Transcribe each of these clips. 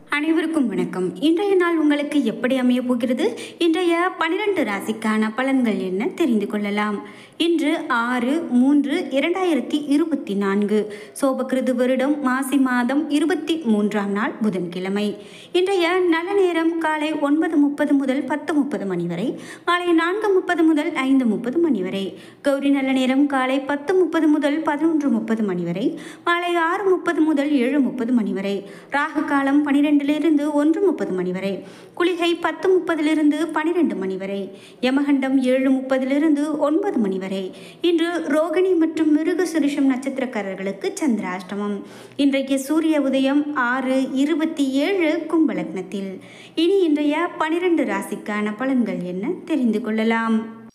அனைவருக்கும் வணக்கம் இன்றைய நாள் உங்களுக்கு எப்படி அமைய போகிறது இன்றைய பனிரெண்டு ராசிக்கான பலன்கள் என்ன தெரிந்து கொள்ளலாம் இன்று ஆறு மூன்று இரண்டாயிரத்தி இருபத்தி நான்கு சோபகிருது வருடம் மாசி மாதம் இருபத்தி மூன்றாம் நாள் புதன்கிழமை இன்றைய நல்ல நேரம் காலை ஒன்பது முப்பது முதல் பத்து முப்பது மணி வரை மாலை நான்கு முப்பது முதல் ஐந்து முப்பது மணி வரை கௌரி நல்ல நேரம் காலை பத்து முப்பது முதல் பதினொன்று முப்பது மணி வரை மாலை ஆறு முப்பது முதல் ஏழு முப்பது மணி வரை ராகு காலம் பனிரெண்டிலிருந்து ஒன்று முப்பது மணி வரை குளிகை பத்து முப்பதிலிருந்து பனிரெண்டு மணி வரை யமகண்டம் ஏழு முப்பதிலிருந்து ஒன்பது மணி வரை இன்று ரோகிணி மற்றும் மிருக சுருஷம் நட்சத்திரக்காரர்களுக்கு சந்திராஷ்டமம் இன்றைக்கு சூரிய உதயம் ஆறு இருபத்தி ஏழு கும்பலக்னத்தில் இனி இன்றைய பனிரெண்டு ராசிக்கான பலன்கள் என்ன தெரிந்து கொள்ளலாம்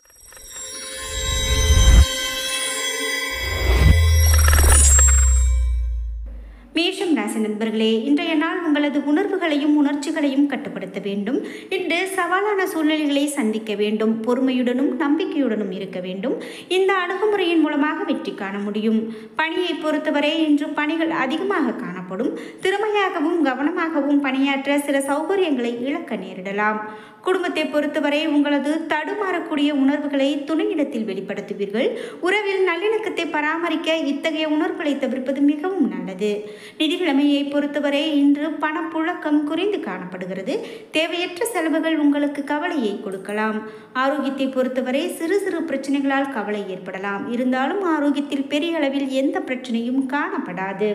மேஷம் ராசி நண்பர்களே இன்றைய நாள் உங்களது உணர்வுகளையும் உணர்ச்சிகளையும் கட்டுப்படுத்த வேண்டும் இன்று சவாலான சூழ்நிலைகளை சந்திக்க வேண்டும் பொறுமையுடனும் நம்பிக்கையுடனும் இருக்க வேண்டும் இந்த அணுகுமுறையின் மூலமாக வெற்றி காண முடியும் பணியை பொறுத்தவரை இன்று பணிகள் அதிகமாக காணப்படும் திறமையாகவும் கவனமாகவும் பணியாற்ற சில சௌகரியங்களை இழக்க நேரிடலாம் குடும்பத்தை பொறுத்தவரை உங்களது தடுமாறக்கூடிய உணர்வுகளை துணையிடத்தில் வெளிப்படுத்துவீர்கள் உறவில் நல்லிணக்கத்தை பராமரிக்க இத்தகைய உணர்வுகளை தவிர்ப்பது மிகவும் நல்லது நிதி நிலைமையை பொறுத்தவரை இன்று பணப்புழக்கம் குறைந்து காணப்படுகிறது தேவையற்ற செலவுகள் உங்களுக்கு கவலையை கொடுக்கலாம் ஆரோக்கியத்தை பொறுத்தவரை சிறு சிறு பிரச்சனைகளால் கவலை ஏற்படலாம் இருந்தாலும் ஆரோக்கியத்தில் பெரிய அளவில் எந்த பிரச்சனையும் காணப்படாது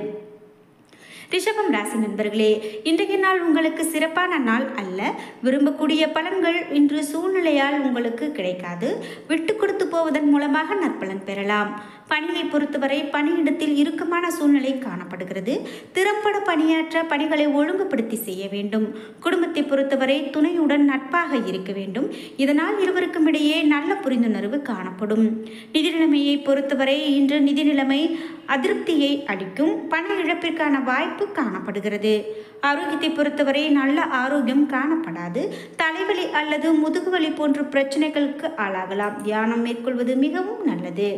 ரிஷபம் ராசி நண்பர்களே இன்றைய நாள் உங்களுக்கு சிறப்பான நாள் அல்ல விரும்பக்கூடிய பலன்கள் இன்று சூழ்நிலையால் உங்களுக்கு கிடைக்காது விட்டு கொடுத்து போவதன் மூலமாக நற்பலன் பெறலாம் பணியை பொறுத்தவரை பணியிடத்தில் இறுக்கமான சூழ்நிலை காணப்படுகிறது திறம்பட பணியாற்ற பணிகளை ஒழுங்குபடுத்தி செய்ய வேண்டும் குடும்பத்தை பொறுத்தவரை துணையுடன் நட்பாக இருக்க வேண்டும் இதனால் இருவருக்கும் இடையே நல்ல புரிந்துணர்வு காணப்படும் நிதி நிலைமையை பொறுத்தவரை இன்று நிதி நிலைமை அதிருப்தியை அளிக்கும் பண இழப்பிற்கான வாய்ப்பு காணப்படுகிறது ஆரோக்கியத்தை பொறுத்தவரை நல்ல ஆரோக்கியம் காணப்படாது தலைவலி அல்லது முதுகுவலி போன்ற பிரச்சனைகளுக்கு ஆளாகலாம் தியானம் மேற்கொள்வது மிகவும் நல்லது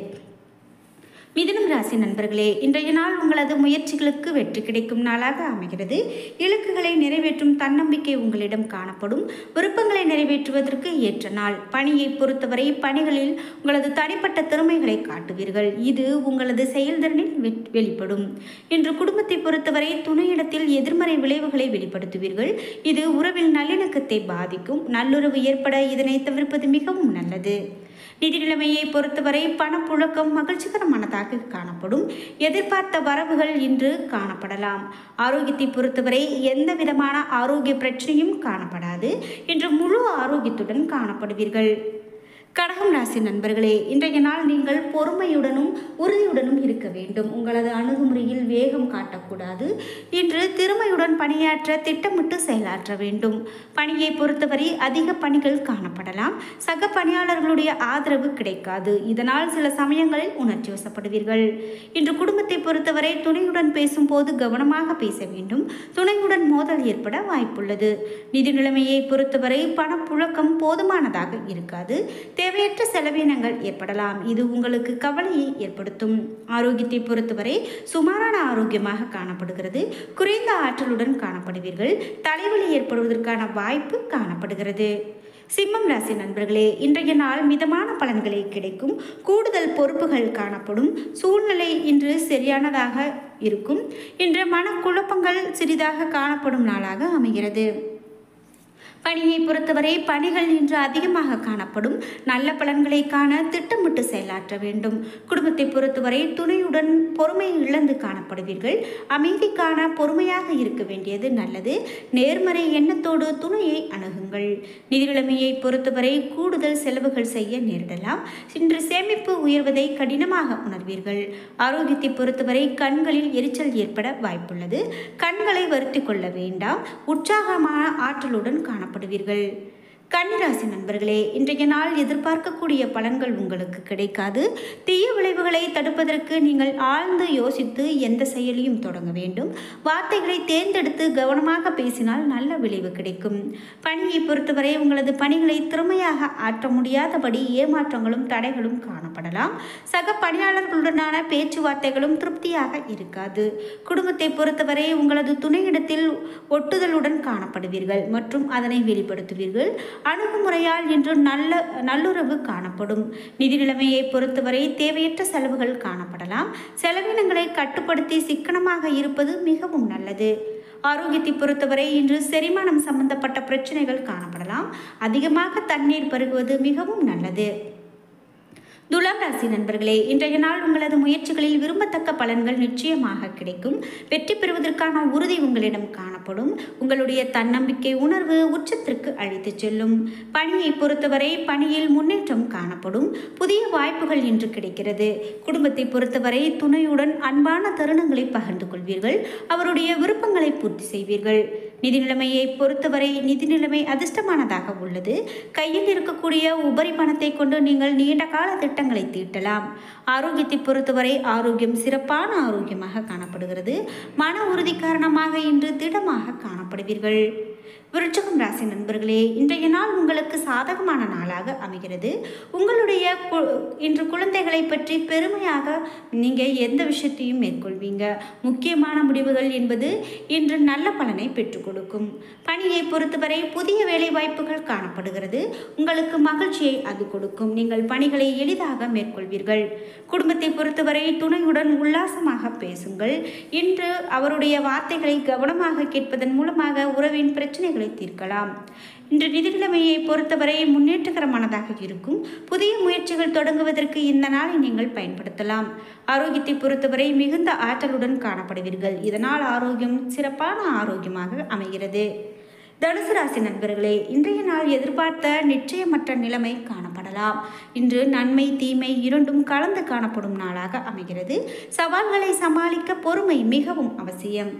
மிதுனம் ராசி நண்பர்களே இன்றைய நாள் உங்களது முயற்சிகளுக்கு வெற்றி கிடைக்கும் நாளாக அமைகிறது இலக்குகளை நிறைவேற்றும் தன்னம்பிக்கை உங்களிடம் காணப்படும் விருப்பங்களை நிறைவேற்றுவதற்கு ஏற்ற நாள் பணியை பொறுத்தவரை பணிகளில் உங்களது தனிப்பட்ட திறமைகளை காட்டுவீர்கள் இது உங்களது செயல்திறனில் வெ- வெளிப்படும் இன்று குடும்பத்தை பொறுத்தவரை துணையிடத்தில் எதிர்மறை விளைவுகளை வெளிப்படுத்துவீர்கள் இது உறவில் நல்லிணக்கத்தை பாதிக்கும் நல்லுறவு ஏற்பட இதனை தவிர்ப்பது மிகவும் நல்லது நிதி நிலைமையை பொறுத்தவரை பணப்புழக்கம் மகிழ்ச்சிகரமானதாக காணப்படும் எதிர்பார்த்த வரவுகள் இன்று காணப்படலாம் ஆரோக்கியத்தை பொறுத்தவரை எந்த விதமான ஆரோக்கிய பிரச்சனையும் காணப்படாது இன்று முழு ஆரோக்கியத்துடன் காணப்படுவீர்கள் கடகம் ராசி நண்பர்களே இன்றைய நாள் நீங்கள் பொறுமையுடனும் உறுதியுடனும் இருக்க வேண்டும் உங்களது அணுகுமுறையில் வேகம் காட்டக்கூடாது இன்று திறமையுடன் பணியாற்ற திட்டமிட்டு செயலாற்ற வேண்டும் பணியை பொறுத்தவரை அதிக பணிகள் காணப்படலாம் சக பணியாளர்களுடைய ஆதரவு கிடைக்காது இதனால் சில சமயங்களில் உணர்ச்சி வசப்படுவீர்கள் இன்று குடும்பத்தை பொறுத்தவரை துணையுடன் பேசும்போது கவனமாக பேச வேண்டும் துணையுடன் மோதல் ஏற்பட வாய்ப்புள்ளது நிதி நிலைமையை பொறுத்தவரை பணப்புழக்கம் போதுமானதாக இருக்காது தேவையற்ற செலவினங்கள் ஏற்படலாம் இது உங்களுக்கு கவலையை ஏற்படுத்தும் ஆரோக்கியத்தை பொறுத்தவரை சுமாரான ஆரோக்கியமாக காணப்படுகிறது குறைந்த ஆற்றலுடன் காணப்படுவீர்கள் தலைவலி ஏற்படுவதற்கான வாய்ப்பு காணப்படுகிறது சிம்மம் ராசி நண்பர்களே இன்றைய நாள் மிதமான பலன்களை கிடைக்கும் கூடுதல் பொறுப்புகள் காணப்படும் சூழ்நிலை இன்று சரியானதாக இருக்கும் இன்று மனக்குழப்பங்கள் சிறிதாக காணப்படும் நாளாக அமைகிறது பணியை பொறுத்தவரை பணிகள் இன்று அதிகமாக காணப்படும் நல்ல பலன்களை காண திட்டமிட்டு செயலாற்ற வேண்டும் குடும்பத்தை பொறுத்தவரை துணையுடன் பொறுமை இழந்து காணப்படுவீர்கள் அமைதிக்கான பொறுமையாக இருக்க வேண்டியது நல்லது நேர்மறை எண்ணத்தோடு துணையை அணுகுங்கள் நிதி நிலைமையை பொறுத்தவரை கூடுதல் செலவுகள் செய்ய நேரிடலாம் இன்று சேமிப்பு உயர்வதை கடினமாக உணர்வீர்கள் ஆரோக்கியத்தை பொறுத்தவரை கண்களில் எரிச்சல் ஏற்பட வாய்ப்புள்ளது கண்களை வருத்திக் கொள்ள வேண்டாம் உற்சாகமான ஆற்றலுடன் காணப்படுவீர்கள் கன்னிராசி நண்பர்களே இன்றைய நாள் எதிர்பார்க்கக்கூடிய பலன்கள் உங்களுக்கு கிடைக்காது தீய விளைவுகளை தடுப்பதற்கு நீங்கள் ஆழ்ந்து யோசித்து எந்த செயலையும் தொடங்க வேண்டும் வார்த்தைகளை தேர்ந்தெடுத்து கவனமாக பேசினால் நல்ல விளைவு கிடைக்கும் பணியை பொறுத்தவரை உங்களது பணிகளை திறமையாக ஆற்ற முடியாதபடி ஏமாற்றங்களும் தடைகளும் காணப்படலாம் சக பணியாளர்களுடனான பேச்சுவார்த்தைகளும் திருப்தியாக இருக்காது குடும்பத்தை பொறுத்தவரை உங்களது துணையிடத்தில் ஒட்டுதலுடன் காணப்படுவீர்கள் மற்றும் அதனை வெளிப்படுத்துவீர்கள் அணுகுமுறையால் இன்று நல்ல நல்லுறவு காணப்படும் நிதி நிலைமையை பொறுத்தவரை தேவையற்ற செலவுகள் காணப்படலாம் செலவினங்களை கட்டுப்படுத்தி சிக்கனமாக இருப்பது மிகவும் நல்லது ஆரோக்கியத்தை பொறுத்தவரை இன்று செரிமானம் சம்பந்தப்பட்ட பிரச்சனைகள் காணப்படலாம் அதிகமாக தண்ணீர் பருகுவது மிகவும் நல்லது துலாம் ராசி நண்பர்களே இன்றைய நாள் உங்களது முயற்சிகளில் விரும்பத்தக்க பலன்கள் நிச்சயமாக கிடைக்கும் வெற்றி பெறுவதற்கான உறுதி உங்களிடம் காணப்படும் உங்களுடைய தன்னம்பிக்கை உணர்வு உச்சத்திற்கு அழைத்துச் செல்லும் பணியை பொறுத்தவரை பணியில் முன்னேற்றம் காணப்படும் புதிய வாய்ப்புகள் இன்று கிடைக்கிறது குடும்பத்தை பொறுத்தவரை துணையுடன் அன்பான தருணங்களை பகிர்ந்து கொள்வீர்கள் அவருடைய விருப்பங்களை பூர்த்தி செய்வீர்கள் நிதி நிலைமையை பொறுத்தவரை நிதி நிலைமை அதிர்ஷ்டமானதாக உள்ளது கையில் இருக்கக்கூடிய உபரி பணத்தை கொண்டு நீங்கள் நீண்ட கால திட்டங்களை தீட்டலாம் ஆரோக்கியத்தை பொறுத்தவரை ஆரோக்கியம் சிறப்பான ஆரோக்கியமாக காணப்படுகிறது மன உறுதி காரணமாக இன்று திடமாக காணப்படுவீர்கள் விருச்சகம் ராசி நண்பர்களே இன்றைய நாள் உங்களுக்கு சாதகமான நாளாக அமைகிறது உங்களுடைய கு- இன்று குழந்தைகளை பற்றி பெருமையாக நீங்கள் எந்த விஷயத்தையும் மேற்கொள்வீங்க முக்கியமான முடிவுகள் என்பது இன்று நல்ல பலனை பெற்றுக் கொடுக்கும் பணியை பொறுத்தவரை புதிய வேலை வாய்ப்புகள் காணப்படுகிறது உங்களுக்கு மகிழ்ச்சியை அது கொடுக்கும் நீங்கள் பணிகளை எளிதாக மேற்கொள்வீர்கள் குடும்பத்தை பொறுத்தவரை துணையுடன் உல்லாசமாக பேசுங்கள் இன்று அவருடைய வார்த்தைகளை கவனமாக கேட்பதன் மூலமாக உறவின் பிரச்சனைகளை தீர்க்கலாம் இன்று நிதி நிலைமையை பொறுத்தவரை முன்னேற்றகரமானதாக இருக்கும் புதிய முயற்சிகள் தொடங்குவதற்கு இந்த நாளை நீங்கள் பயன்படுத்தலாம் ஆரோக்கியத்தை பொறுத்தவரை மிகுந்த ஆற்றலுடன் காணப்படுவீர்கள் இதனால் ஆரோக்கியம் சிறப்பான ஆரோக்கியமாக அமைகிறது தனுசு ராசி நண்பர்களே இன்றைய நாள் எதிர்பார்த்த நிச்சயமற்ற நிலைமை காணப்படலாம் இன்று நன்மை தீமை இரண்டும் கலந்து காணப்படும் நாளாக அமைகிறது சவால்களை சமாளிக்க பொறுமை மிகவும் அவசியம்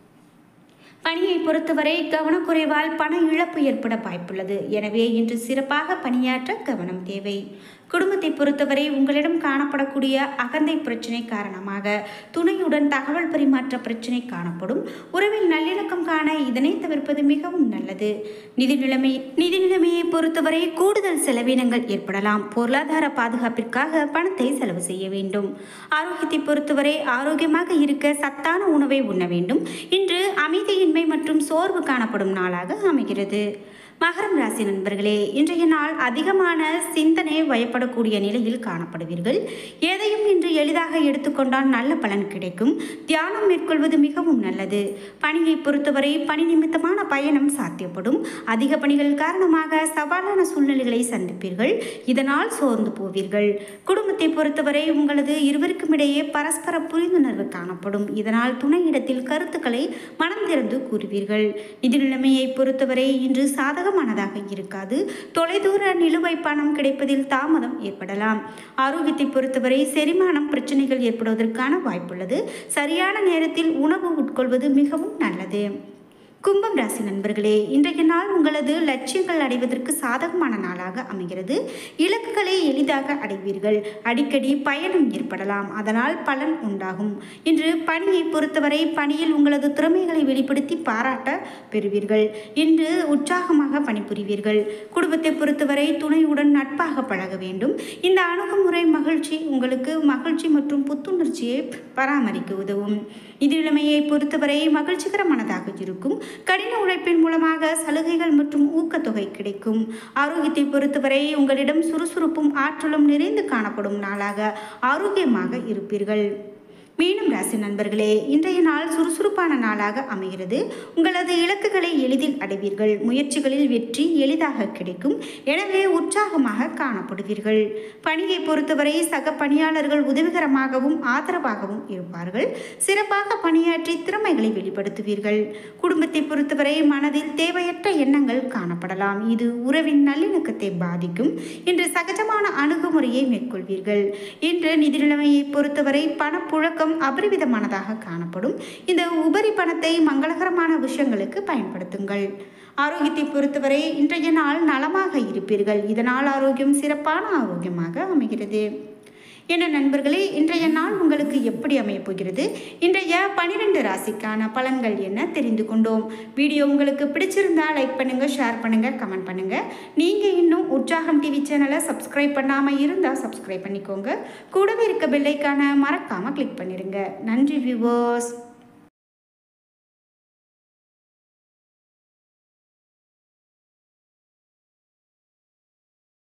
பணியை பொறுத்தவரை கவனக்குறைவால் பண இழப்பு ஏற்பட வாய்ப்புள்ளது எனவே இன்று சிறப்பாக பணியாற்ற கவனம் தேவை குடும்பத்தை பொறுத்தவரை உங்களிடம் காணப்படக்கூடிய அகந்தை பிரச்சனை காரணமாக துணையுடன் தகவல் பரிமாற்ற பிரச்சனை காணப்படும் உறவில் நல்லிணக்கம் காண இதனை தவிர்ப்பது மிகவும் நல்லது நிதி நிலைமை நிதி நிலைமையை பொறுத்தவரை கூடுதல் செலவினங்கள் ஏற்படலாம் பொருளாதார பாதுகாப்பிற்காக பணத்தை செலவு செய்ய வேண்டும் ஆரோக்கியத்தை பொறுத்தவரை ஆரோக்கியமாக இருக்க சத்தான உணவை உண்ண வேண்டும் இன்று அமைதியின்மை மற்றும் சோர்வு காணப்படும் நாளாக அமைகிறது மகரம் ராசி நண்பர்களே இன்றைய நாள் அதிகமான சிந்தனை வயப்படக்கூடிய நிலையில் காணப்படுவீர்கள் எதையும் இன்று எளிதாக எடுத்துக்கொண்டால் நல்ல பலன் கிடைக்கும் தியானம் மேற்கொள்வது மிகவும் நல்லது பணியை பொறுத்தவரை பணி நிமித்தமான பயணம் சாத்தியப்படும் அதிக பணிகள் காரணமாக சவாலான சூழ்நிலைகளை சந்திப்பீர்கள் இதனால் சோர்ந்து போவீர்கள் குடும்பத்தை பொறுத்தவரை உங்களது இருவருக்கும் இடையே பரஸ்பர புரிந்துணர்வு காணப்படும் இதனால் துணையிடத்தில் கருத்துக்களை மனம் திறந்து கூறுவீர்கள் நிதி நிலைமையை பொறுத்தவரை இன்று சாதகமானதாக இருக்காது தொலைதூர நிலுவை பணம் கிடைப்பதில் தாமதம் ஏற்படலாம் ஆரோக்கியத்தை பொறுத்தவரை செரிமானம் பிரச்சனைகள் ஏற்படுவதற்கான வாய்ப்புள்ளது சரியான நேரத்தில் உணவு உட்கொள்வது மிகவும் நல்லது கும்பம் ராசி நண்பர்களே இன்றைய நாள் உங்களது லட்சியங்கள் அடைவதற்கு சாதகமான நாளாக அமைகிறது இலக்குகளை எளிதாக அடைவீர்கள் அடிக்கடி பயணம் ஏற்படலாம் அதனால் பலன் உண்டாகும் இன்று பணியை பொறுத்தவரை பணியில் உங்களது திறமைகளை வெளிப்படுத்தி பாராட்ட பெறுவீர்கள் இன்று உற்சாகமாக பணிபுரிவீர்கள் குடும்பத்தை பொறுத்தவரை துணையுடன் நட்பாக பழக வேண்டும் இந்த அணுகுமுறை மகிழ்ச்சி உங்களுக்கு மகிழ்ச்சி மற்றும் புத்துணர்ச்சியை பராமரிக்க உதவும் நிதி நிலைமையை பொறுத்தவரை மகிழ்ச்சிகரமானதாக இருக்கும் கடின உழைப்பின் மூலமாக சலுகைகள் மற்றும் ஊக்கத்தொகை கிடைக்கும் ஆரோக்கியத்தை பொறுத்தவரை உங்களிடம் சுறுசுறுப்பும் ஆற்றலும் நிறைந்து காணப்படும் நாளாக ஆரோக்கியமாக இருப்பீர்கள் மீனம் ராசி நண்பர்களே இன்றைய நாள் சுறுசுறுப்பான நாளாக அமைகிறது உங்களது இலக்குகளை எளிதில் அடைவீர்கள் முயற்சிகளில் வெற்றி எளிதாக கிடைக்கும் எனவே உற்சாகமாக காணப்படுவீர்கள் பணியை பொறுத்தவரை சக பணியாளர்கள் உதவிகரமாகவும் ஆதரவாகவும் இருப்பார்கள் சிறப்பாக பணியாற்றி திறமைகளை வெளிப்படுத்துவீர்கள் குடும்பத்தை பொறுத்தவரை மனதில் தேவையற்ற எண்ணங்கள் காணப்படலாம் இது உறவின் நல்லிணக்கத்தை பாதிக்கும் இன்று சகஜமான அணுகுமுறையை மேற்கொள்வீர்கள் இன்று நிதி நிலைமையை பொறுத்தவரை பணப்புழக்கம் பழக்கம் அபரிவிதமானதாக காணப்படும் இந்த உபரி பணத்தை மங்களகரமான விஷயங்களுக்கு பயன்படுத்துங்கள் ஆரோக்கியத்தை பொறுத்தவரை இன்றைய நாள் நலமாக இருப்பீர்கள் இதனால் ஆரோக்கியம் சிறப்பான ஆரோக்கியமாக அமைகிறது என்ன நண்பர்களே இன்றைய நாள் உங்களுக்கு எப்படி அமையப் போகிறது இன்றைய பனிரெண்டு ராசிக்கான பலன்கள் என்ன தெரிந்து கொண்டோம் வீடியோ உங்களுக்கு பிடிச்சிருந்தா லைக் பண்ணுங்க ஷேர் பண்ணுங்க கமெண்ட் பண்ணுங்க நீங்க இன்னும் உற்சாகம் டிவி சேனலை சப்ஸ்கிரைப் பண்ணாம இருந்தா சப்ஸ்கிரைப் பண்ணிக்கோங்க கூடவே இருக்க பெல்லைக்கான மறக்காம கிளிக் பண்ணிருங்க நன்றி வியூவர்ஸ்